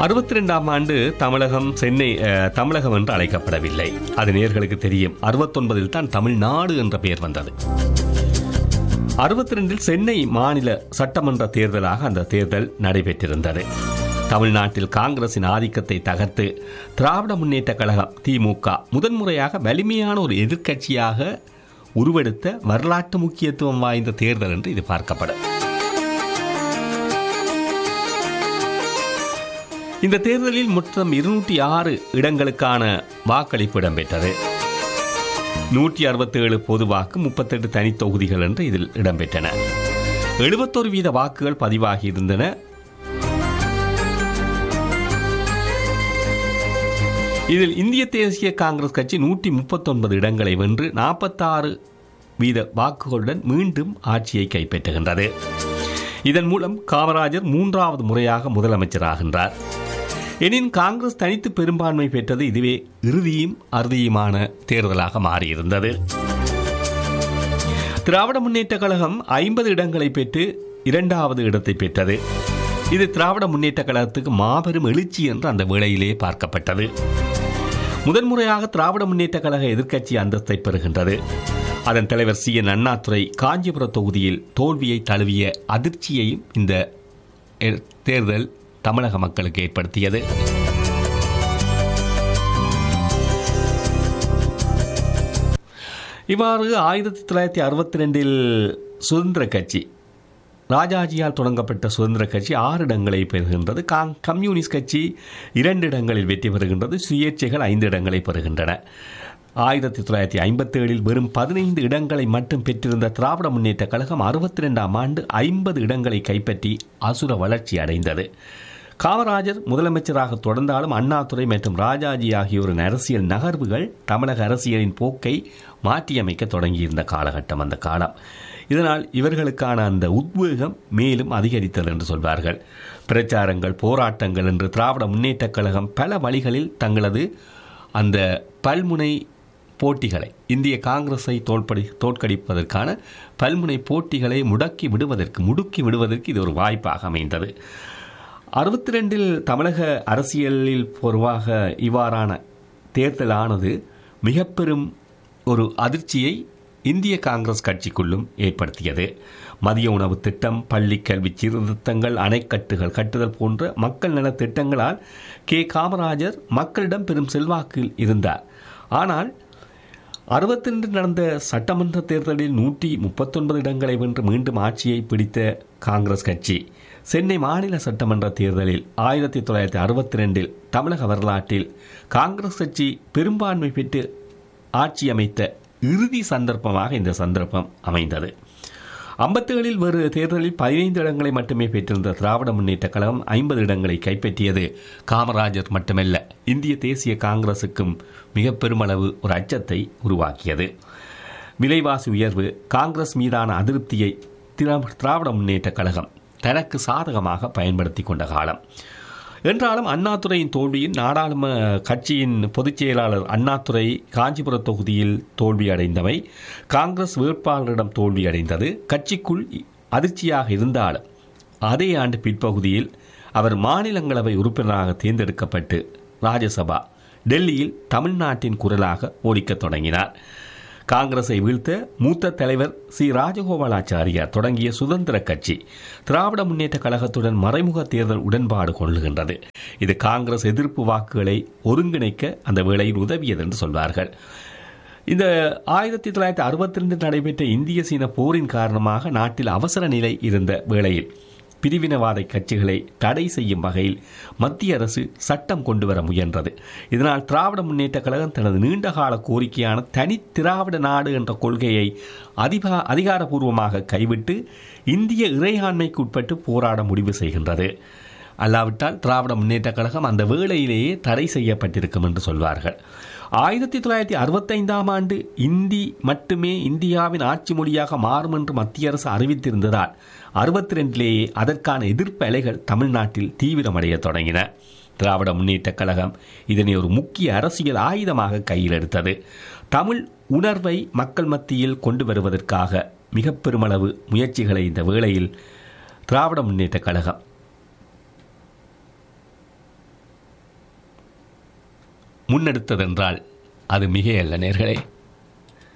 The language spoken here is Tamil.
அறுபத்தி ரெண்டாம் ஆண்டு தமிழகம் சென்னை அஹ், தமிழகம் என்று அழைக்கப்படவில்லை அது நேர்களுக்கு தெரியும் அறுபத்தொன்பதில் தான் தமிழ்நாடு என்ற பெயர் வந்தது அறுபத்தி ரெண்டில் சென்னை மாநில சட்டமன்ற தேர்தலாக அந்த தேர்தல் நடைபெற்றிருந்தது தமிழ்நாட்டில் காங்கிரசின் ஆதிக்கத்தை தகர்த்து திராவிட முன்னேற்ற கழகம் திமுக முதன்முறையாக வலிமையான ஒரு எதிர்க்கட்சியாக உருவெடுத்த வரலாற்று முக்கியத்துவம் வாய்ந்த தேர்தல் என்று இது பார்க்கப்படும் இந்த தேர்தலில் மொத்தம் இருநூற்றி ஆறு இடங்களுக்கான வாக்களிப்பு இடம்பெற்றது நூற்றி அறுபத்தேழு பொது வாக்கு முப்பத்தெட்டு தனி தொகுதிகள் என்று இதில் இடம்பெற்றன எழுபத்தொரு வீத வாக்குகள் பதிவாகி இருந்தன இதில் இந்திய தேசிய காங்கிரஸ் கட்சி நூற்றி முப்பத்தொன்பது இடங்களை வென்று நாற்பத்தாறு வீத வாக்குகளுடன் மீண்டும் ஆட்சியை கைப்பற்றுகின்றது இதன் மூலம் காமராஜர் மூன்றாவது முறையாக முதலமைச்சராகின்றார் எனின் காங்கிரஸ் தனித்து பெரும்பான்மை பெற்றது இதுவே இறுதியும் அறுதியுமான தேர்தலாக மாறியிருந்தது திராவிட முன்னேற்ற கழகம் ஐம்பது இடங்களை பெற்று இரண்டாவது இடத்தை பெற்றது இது திராவிட முன்னேற்ற கழகத்துக்கு மாபெரும் எழுச்சி என்று அந்த வேளையிலே பார்க்கப்பட்டது முதன்முறையாக திராவிட முன்னேற்ற கழக எதிர்க்கட்சி அந்தஸ்தை பெறுகின்றது அதன் தலைவர் சி என் அண்ணாதுரை காஞ்சிபுர தொகுதியில் தோல்வியை தழுவிய அதிர்ச்சியையும் இந்த எ- தேர்தல் தமிழக மக்களுக்கு ஏற்படுத்தியது இவ்வாறு ஆயிரத்தி தொள்ளாயிரத்தி அறுபத்தி ரெண்டில் சுதந்திர கட்சி ராஜாஜியால் தொடங்கப்பட்ட சுதந்திர கட்சி ஆறு இடங்களை பெறுகின்றது காங் கம்யூனிஸ்ட் கட்சி இரண்டு இடங்களில் வெற்றி பெறுகின்றது சுயேட்சைகள் ஐந்து இடங்களை பெறுகின்றன ஆயிரத்தி தொள்ளாயிரத்தி ஐம்பத்தி ஏழில் வெறும் பதினைந்து இடங்களை மட்டும் பெற்றிருந்த திராவிட முன்னேற்ற கழகம் அறுபத்தி ரெண்டாம் ஆண்டு ஐம்பது இடங்களை கைப்பற்றி அசுர வளர்ச்சி அடைந்தது காமராஜர் முதலமைச்சராக தொடர்ந்தாலும் அண்ணாதுரை மற்றும் ராஜாஜி ஆகியோரின் அரசியல் நகர்வுகள் தமிழக அரசியலின் போக்கை மாற்றியமைக்க தொடங்கியிருந்த காலகட்டம் அந்த காலம் இதனால் இவர்களுக்கான அந்த உத்வேகம் மேலும் அதிகரித்தது என்று சொல்வார்கள் பிரச்சாரங்கள் போராட்டங்கள் என்று திராவிட முன்னேற்றக் கழகம் பல வழிகளில் தங்களது அந்த பல்முனை போட்டிகளை இந்திய காங்கிரஸை தோல்படி தோற்கடிப்பதற்கான பல்முனை போட்டிகளை முடக்கி விடுவதற்கு முடுக்கி விடுவதற்கு இது ஒரு வாய்ப்பாக அமைந்தது அறுபத்தி ரெண்டில் தமிழக அரசியலில் பொதுவாக இவ்வாறான தேர்தலானது மிக பெரும் ஒரு அதிர்ச்சியை இந்திய காங்கிரஸ் கட்சிக்குள்ளும் ஏற்படுத்தியது மதிய உணவு திட்டம் பள்ளி கல்வி சீர்திருத்தங்கள் அணைக்கட்டுகள் கட்டுதல் போன்ற மக்கள் நல திட்டங்களால் கே காமராஜர் மக்களிடம் பெரும் செல்வாக்கில் இருந்தார் ஆனால் அறுபத்தி ரெண்டு நடந்த சட்டமன்ற தேர்தலில் நூற்றி முப்பத்தொன்பது இடங்களை வென்று மீண்டும் ஆட்சியை பிடித்த காங்கிரஸ் கட்சி சென்னை மாநில சட்டமன்ற தேர்தலில் ஆயிரத்தி தொள்ளாயிரத்தி அறுபத்தி ரெண்டில் தமிழக வரலாற்றில் காங்கிரஸ் கட்சி பெரும்பான்மை பெற்று ஆட்சி அமைத்த இறுதி சந்தர்ப்பமாக இந்த சந்தர்ப்பம் அமைந்தது ஐம்பத்தேழில் வேறு தேர்தலில் பதினைந்து இடங்களை மட்டுமே பெற்றிருந்த திராவிட முன்னேற்ற கழகம் ஐம்பது இடங்களை கைப்பற்றியது காமராஜர் மட்டுமல்ல இந்திய தேசிய காங்கிரசுக்கும் மிக பெருமளவு ஒரு அச்சத்தை உருவாக்கியது விலைவாசி உயர்வு காங்கிரஸ் மீதான அதிருப்தியை திரா- திராவிட முன்னேற்ற கழகம் தனக்கு சாதகமாக பயன்படுத்தி கொண்ட காலம் என்றாலும் அண்ணாதுரையின் தோல்வியில் நாடாளும கட்சியின் பொதுச் செயலாளர் அண்ணாதுரை காஞ்சிபுர தொகுதியில் தோல்வியடைந்தவை காங்கிரஸ் வேட்பாளரிடம் தோல்வியடைந்தது கட்சிக்குள் அதிர்ச்சியாக இருந்தாலும் அதே ஆண்டு பிற்பகுதியில் அவர் மாநிலங்களவை உறுப்பினராக தேர்ந்தெடுக்கப்பட்டு ராஜ்யசபா டெல்லியில் தமிழ்நாட்டின் குரலாக ஒலிக்கத் தொடங்கினார் காங்கிரஸை வீழ்த்த மூத்த தலைவர் சி ராஜகோபாலாச்சாரியார் தொடங்கிய சுதந்திர கட்சி திராவிட முன்னேற்ற கழகத்துடன் மறைமுக தேர்தல் உடன்பாடு கொள்ளுகின்றது இது காங்கிரஸ் எதிர்ப்பு வாக்குகளை ஒருங்கிணைக்க அந்த வேளையில் உதவியது என்று சொல்வார்கள் இந்த ஆயிரத்தி தொள்ளாயிரத்தி அறுபத்தி ரெண்டு நடைபெற்ற இந்திய சீன போரின் காரணமாக நாட்டில் அவசர நிலை இருந்த வேளையில் பிரிவினவாத கட்சிகளை தடை செய்யும் வகையில் மத்திய அரசு சட்டம் கொண்டு வர முயன்றது இதனால் திராவிட முன்னேற்ற கழகம் தனது நீண்டகால கோரிக்கையான தனி திராவிட நாடு என்ற கொள்கையை அதிகா அதிகாரப்பூர்வமாக கைவிட்டு இந்திய இறையாண்மைக்கு உட்பட்டு போராட முடிவு செய்கின்றது அல்லாவிட்டால் திராவிட முன்னேற்ற கழகம் அந்த வேளையிலேயே தடை செய்யப்பட்டிருக்கும் என்று சொல்வார்கள் ஆயிரத்தி தொள்ளாயிரத்தி அறுபத்தைந்தாம் ஆண்டு இந்தி மட்டுமே இந்தியாவின் ஆட்சி மொழியாக மாறும் என்று மத்திய அரசு அறிவித்திருந்ததால் அறுபத்தி ரெண்டிலேயே அதற்கான எதிர்ப்பு அலைகள் தமிழ்நாட்டில் தீவிரமடைய தொடங்கின திராவிட முன்னேற்றக் கழகம் இதனை ஒரு முக்கிய அரசியல் ஆயுதமாக கையில் எடுத்தது தமிழ் உணர்வை மக்கள் மத்தியில் கொண்டு வருவதற்காக மிக பெருமளவு முயற்சிகளை இந்த வேளையில் திராவிட முன்னேற்றக் கழகம் முன்னெடுத்ததென்றால் அது மிகையல்ல நேர்களே